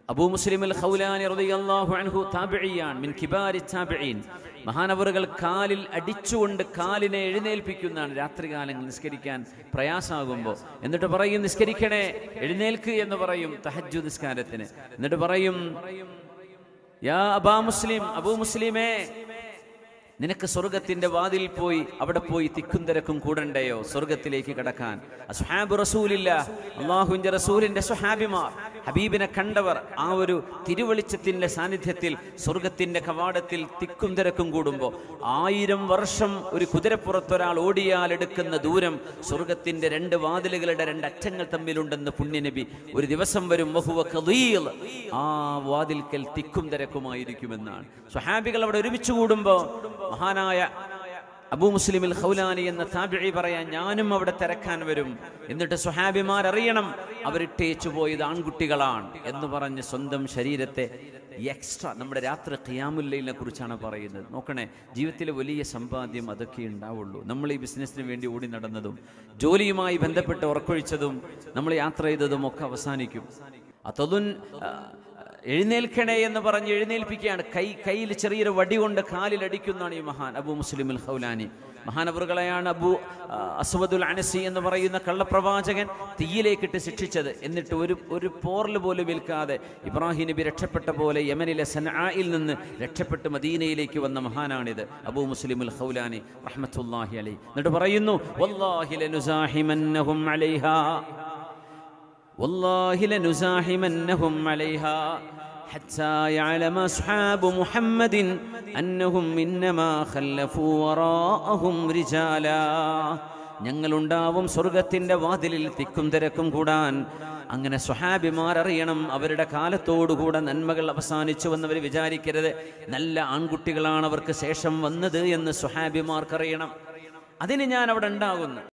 അബൂ മുസ്ലിം അൽ ഖൗലാനി റളിയല്ലാഹു അൻഹു താബിഇയാൻ മിൻ കിബാരി താബിഈൻ മഹാനവറുകൾ കാലിൽ അടിച്ചുകൊണ്ട് കാലിനെ എഴുന്നേൽപ്പിക്കുന്നതാണ് രാത്രികാലങ്ങൾ നിസ്കരിക്കാൻ പ്രയാസാകുമ്പോൾ എന്നിട്ട് പറയും നിസ്കരിക്കണേ എഴുന്നേൽക്ക് എന്ന് പറയും തഹജ്ജു നിസ്കാരത്തിന് എന്നിട്ട് പറയും യാ അബാ മുസ്ലിം അബൂ മുസ്ലിമേ നിനക്ക് സ്വർഗത്തിന്റെ വാതിൽ പോയി അവിടെ പോയി തിക്കും തിരക്കും കൂടണ്ടയോ സ്വർഗത്തിലേക്ക് കടക്കാൻ അസ്ഹാബ് റസൂലില്ല അള്ളാഹുവിന്റെ റസൂലിന്റെ സുഹാബിമാർ ഹബീബിനെ കണ്ടവർ ആ ഒരു തിരുവെളിച്ചത്തിന്റെ സാന്നിധ്യത്തിൽ സ്വർഗത്തിന്റെ കവാടത്തിൽ തിക്കും തിരക്കും കൂടുമ്പോൾ ആയിരം വർഷം ഒരു കുതിരപ്പുറത്തൊരാൾ ഓടിയാൽ എടുക്കുന്ന ദൂരം സ്വർഗത്തിന്റെ രണ്ട് വാതിലുകളുടെ രണ്ട് അറ്റങ്ങൾ തമ്മിലുണ്ടെന്ന് പുണ്യനബി ഒരു ദിവസം വരും വഹുവ ഖദീൽ. ആ വാതിൽക്കൽ തിക്കും തിരക്കുമായിരിക്കുമെന്നാണ് സ്വഹാബികൾ അവിടെ ഒരുമിച്ച് കൂടുമ്പോൾ മഹാനായ അബൂ മുസ്ലിമിൽ ഖൗലാനി എന്ന താബിഴി പറയാൻ ഞാനും അവിടെ തിരക്കാൻ വരും എന്നിട്ട് സ്വഹാബിമാർ അറിയണം അവരിട്ടേച്ചു പോയത് ആൺകുട്ടികളാണ് എന്ന് പറഞ്ഞ് സ്വന്തം ശരീരത്തെ എക്സ്ട്രാ നമ്മുടെ രാത്രി ഖിയാമുല്ലയിനെ കുറിച്ചാണ് പറയുന്നത് നോക്കണേ ജീവിതത്തിലെ വലിയ സമ്പാദ്യം അതൊക്കെ ഉണ്ടാവുള്ളൂ നമ്മൾ ഈ ബിസിനസ്സിന് വേണ്ടി ഓടി നടന്നതും ജോലിയുമായി ബന്ധപ്പെട്ട് ഉറക്കൊഴിച്ചതും നമ്മൾ യാത്ര ചെയ്തതും ഒക്കെ അവസാനിക്കും അതതുൻ എഴുന്നേൽക്കണേ എന്ന് പറഞ്ഞ് എഴുന്നേൽപ്പിക്കുകയാണ് കൈ കയ്യിൽ ചെറിയൊരു വടി കൊണ്ട് കാലിൽ അടിക്കുന്നതാണ് ഈ മഹാൻ അബു മുസ്ലിം ഖൗലാനി മഹാനവറുകളെയാണ് അബു ആ, അസ്വദുൽ അനസി എന്ന് പറയുന്ന കള്ളപ്രവാചകൻ തീയിലേക്കിട്ട് ശിക്ഷിച്ചത് എന്നിട്ട് ഒരു ഒരു പോറൽ പോലും വിൽക്കാതെ ഇബ്രാഹിം നബി രക്ഷപ്പെട്ട പോലെ യമനിലെ സനായിൽ നിന്ന് രക്ഷപ്പെട്ട് മദീനയിലേക്ക് വന്ന മഹാനാണിത് അബു മുസ്ലിം ഖൗലാനി റഹ്മത്തുല്ലാഹി അലൈ എന്നിട്ട് പറയുന്നു വല്ലാഹി ലനുസാഹിമന്നഹും അലൈഹാ والله لنزاحمنهم عليها حتى يعلم أصحاب محمد أنهم إنما خلفوا وراءهم رجالا ഞങ്ങളുണ്ടാവും സ്വർഗത്തിന്റെ വാതിലിൽ തിക്കും തിരക്കും കൂടാൻ അങ്ങനെ സ്വഹാബിമാർ അറിയണം അവരുടെ കാലത്തോടുകൂടെ നന്മകൾ അവസാനിച്ചുവെന്നവർ വിചാരിക്കരുത് നല്ല ആൺകുട്ടികളാണ് അവർക്ക് ശേഷം വന്നത് എന്ന് സ്വഹാബിമാർക്കറിയണം അതിന് ഞാൻ അവിടെ ഉണ്ടാകുന്നു